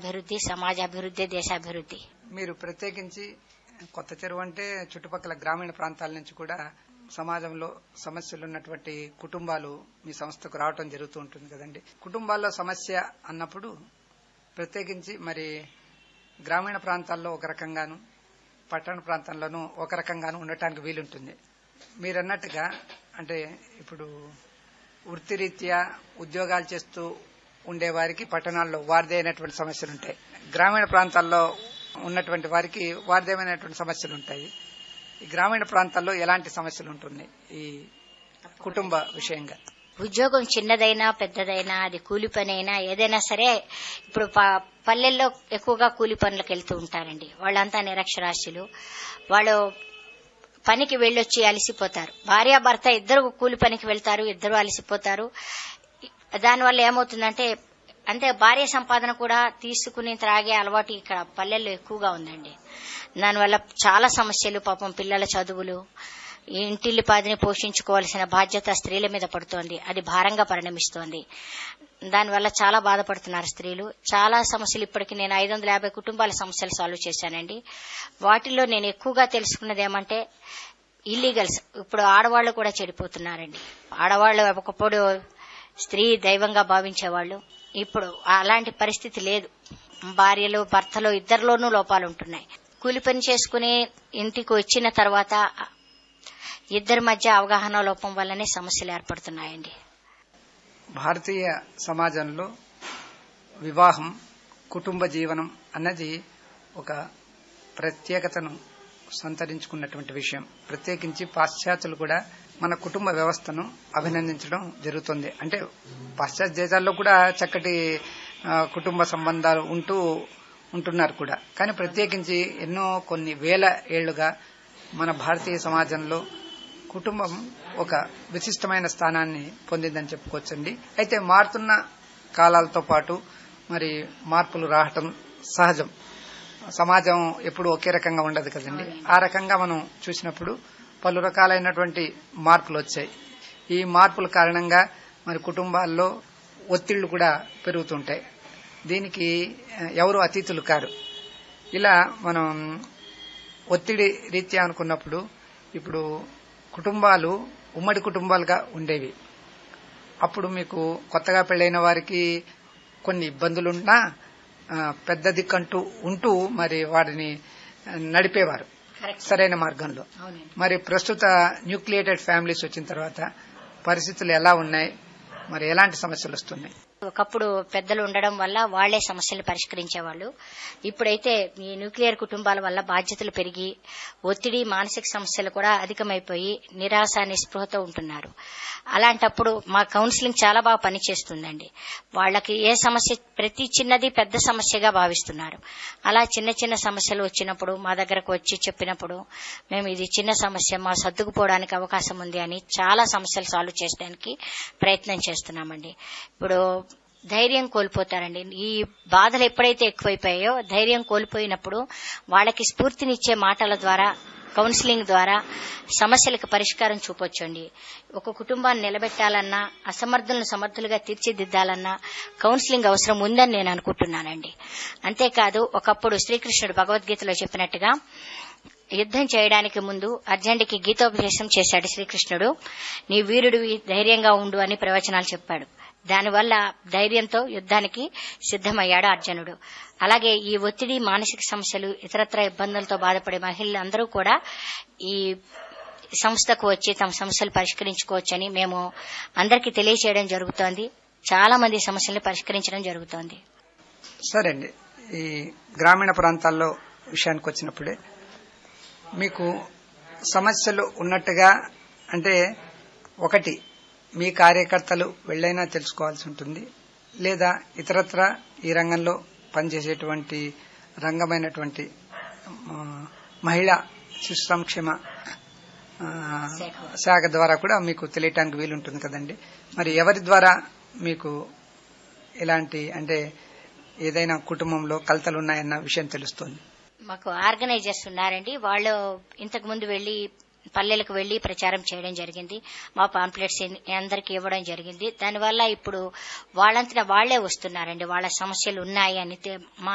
అభివృద్ధి సమాజ అభివృద్ధి దేశాభివృద్ధి మీరు ప్రత్యేకించి కొత్త చెరువు అంటే చుట్టుపక్కల గ్రామీణ ప్రాంతాల నుంచి కూడా సమాజంలో సమస్యలు ఉన్నటువంటి కుటుంబాలు మీ సంస్థకు రావటం జరుగుతూ ఉంటుంది కదండి కుటుంబాల్లో సమస్య అన్నప్పుడు ప్రత్యేకించి మరి గ్రామీణ ప్రాంతాల్లో ఒక రకంగాను పట్టణ ప్రాంతాల్లోనూ ఒక రకంగాను ఉండటానికి వీలుంటుంది మీరన్నట్టుగా అంటే ఇప్పుడు వృత్తిరీత్యా ఉద్యోగాలు చేస్తూ ఉండేవారికి పట్టణాల్లో వారిదైనటువంటి సమస్యలు ఉంటాయి గ్రామీణ ప్రాంతాల్లో ఉన్నటువంటి వారికి వారిదేమైనటువంటి సమస్యలు ఉంటాయి ఈ గ్రామీణ ప్రాంతాల్లో ఎలాంటి సమస్యలు ఉంటున్నాయి ఈ కుటుంబ విషయంగా ఉద్యోగం చిన్నదైనా పెద్దదైనా అది కూలి పని అయినా ఏదైనా సరే ఇప్పుడు ప- పల్లెల్లో ఎక్కువగా కూలి పనులకు వెళ్తూ ఉంటారండి వాళ్ళంతా నిరక్షరాస్యులు వాళ్ళు పనికి వెళ్ళొచ్చి అలసిపోతారు భార్యాభర్త ఇద్దరు కూలి పనికి వెళ్తారు ఇద్దరు అలసిపోతారు దానివల్ల ఏమవుతుందంటే అంటే భార్య సంపాదన కూడా తీసుకుని త్రాగే అలవాటు ఇక్కడ పల్లెల్లో ఎక్కువగా ఉందండి దానివల్ల చాలా సమస్యలు పాపం పిల్లల చదువులు ఈ ఇంటిల్లి పాదిని పోషించుకోవాల్సిన బాధ్యత స్త్రీల మీద పడుతోంది అది భారంగా పరిణమిస్తోంది దానివల్ల చాలా బాధపడుతున్నారు స్త్రీలు చాలా సమస్యలు ఇప్పటికి నేను ఐదు వందల యాభై కుటుంబాల సమస్యలు సాల్వ్ చేశానండి వాటిల్లో నేను ఎక్కువగా తెలుసుకున్నది ఏమంటే ఇల్లీగల్స్ ఇప్పుడు ఆడవాళ్లు కూడా చెడిపోతున్నారండి ఆడవాళ్లు ఒకప్పుడు స్త్రీ దైవంగా భావించేవాళ్ళు ఇప్పుడు అలాంటి పరిస్థితి లేదు భార్యలు భర్తలు ఇద్దరిలోనూ లోపాలు ఉంటున్నాయి కూలి పని చేసుకుని ఇంటికి వచ్చిన తర్వాత ఇద్దరి మధ్య అవగాహన లోపం వల్లనే సమస్యలు ఏర్పడుతున్నాయండి భారతీయ సమాజంలో వివాహం కుటుంబ జీవనం అన్నది ఒక ప్రత్యేకతను సంతరించుకున్నటువంటి విషయం ప్రత్యేకించి పాశ్చాత్యులు కూడా మన కుటుంబ వ్యవస్థను అభినందించడం జరుగుతుంది అంటే పాశ్చాత్య దేశాల్లో కూడా చక్కటి ఆ, కుటుంబ సంబంధాలు ఉంటూ ఉంటున్నారు కూడా కానీ ప్రత్యేకించి ఎన్నో కొన్ని వేల ఏళ్లుగా మన భారతీయ సమాజంలో కుటుంబం ఒక విశిష్టమైన స్థానాన్ని పొందిందని చెప్పుకోవచ్చండి అయితే మారుతున్న కాలాలతో పాటు మరి మార్పులు రావటం సహజం సమాజం ఎప్పుడు ఒకే రకంగా ఉండదు కదండి ఆ రకంగా మనం చూసినప్పుడు పలు రకాలైనటువంటి మార్పులు వచ్చాయి ఈ మార్పుల కారణంగా మరి కుటుంబాల్లో ఒత్తిళ్లు కూడా పెరుగుతుంటాయి దీనికి ఆ, ఎవరు అతీతులు కారు ఇలా మనం ఒత్తిడి రీత్యా అనుకున్నప్పుడు ఇప్పుడు కుటుంబాలు ఉమ్మడి కుటుంబాలుగా ఉండేవి అప్పుడు మీకు కొత్తగా పెళ్ళైన వారికి కొన్ని ఇబ్బందులున్నా ఆ, పెద్ద దిక్కంటూ ఉంటూ మరి వారిని ఆ, నడిపేవారు సరైన మార్గంలో అవునండి మరి ప్రస్తుత న్యూక్లియేటెడ్ ఫ్యామిలీస్ వచ్చిన తర్వాత పరిస్థితులు ఎలా ఉన్నాయి మరి ఎలాంటి సమస్యలు వస్తున్నాయి ఒకప్పుడు పెద్దలు ఉండడం వల్ల వాళ్లే సమస్యలు పరిష్కరించేవాళ్ళు ఇప్పుడైతే ఈ న్యూక్లియర్ కుటుంబాల వల్ల బాధ్యతలు పెరిగి ఒత్తిడి మానసిక సమస్యలు కూడా అధికమైపోయి నిరాశ నిస్పృహతో ఉంటున్నారు అలాంటప్పుడు మా కౌన్సిలింగ్ చాలా బాగా పనిచేస్తుందండి వాళ్ళకి ఏ సమస్య ప్రతి చిన్నది పెద్ద సమస్యగా భావిస్తున్నారు అలా చిన్న చిన్న సమస్యలు వచ్చినప్పుడు మా దగ్గరకు వచ్చి చెప్పినప్పుడు మేము ఇది చిన్న సమస్య మా సర్దుకుపోవడానికి అవకాశం ఉంది అని చాలా సమస్యలు సాల్వ్ చేయడానికి ప్రయత్నం చేస్తున్నామండి ఇప్పుడు ధైర్యం కోల్పోతారండి ఈ బాధలు ఎప్పుడైతే ఎక్కువైపోయాయో ధైర్యం కోల్పోయినప్పుడు వాళ్ళకి స్ఫూర్తినిచ్చే మాటల ద్వారా కౌన్సిలింగ్ ద్వారా సమస్యలకు పరిష్కారం చూపొచ్చండి ఒక కుటుంబాన్ని నిలబెట్టాలన్నా అసమర్థులను సమర్థులుగా తీర్చిదిద్దాలన్నా కౌన్సిలింగ్ అవసరం ఉందని నేను అనుకుంటున్నానండి అంతేకాదు ఒకప్పుడు శ్రీకృష్ణుడు భగవద్గీతలో చెప్పినట్టుగా యుద్ధం చేయడానికి ముందు అర్జునుడికి గీతోపదేశం చేశాడు శ్రీకృష్ణుడు నీ వీరుడివి ధైర్యంగా ఉండు అని ప్రవచనాలు చెప్పాడు దానివల్ల ధైర్యంతో యుద్ధానికి సిద్దమయ్యాడు అర్జునుడు అలాగే ఈ ఒత్తిడి మానసిక సమస్యలు ఇతరత్ర ఇబ్బందులతో బాధపడే మహిళలందరూ కూడా ఈ సంస్థకు వచ్చి తమ సమస్యలు పరిష్కరించుకోవచ్చని మేము అందరికీ తెలియచేయడం జరుగుతోంది చాలా మంది సమస్యల్ని పరిష్కరించడం జరుగుతోంది సరే అండి ఈ గ్రామీణ ప్రాంతాల్లో విషయానికి వచ్చినప్పుడే మీకు సమస్యలు ఉన్నట్టుగా అంటే ఒకటి మీ కార్యకర్తలు వెళ్ళైనా తెలుసుకోవాల్సి ఉంటుంది లేదా ఇతరత్ర ఈ రంగంలో పనిచేసేటువంటి రంగమైనటువంటి ఆ, మహిళా శిశు సంక్షేమ ఆ, శాఖ ద్వారా కూడా మీకు తెలియటానికి వీలుంటుంది కదండి మరి ఎవరి ద్వారా మీకు ఇలాంటి అంటే ఏదైనా కుటుంబంలో కలతలు ఉన్నాయన్న విషయం తెలుస్తుంది మాకు ఆర్గనైజర్స్ ఉన్నారండి వాళ్ళు ఇంతకు ముందు వెళ్లి పల్లెలకు వెళ్లి ప్రచారం చేయడం జరిగింది మా పాంప్లెట్స్ అందరికి ఇవ్వడం జరిగింది దానివల్ల ఇప్పుడు వాళ్ళంతటా వాళ్లే వస్తున్నారండి వాళ్ళ సమస్యలు ఉన్నాయి అని తె- మా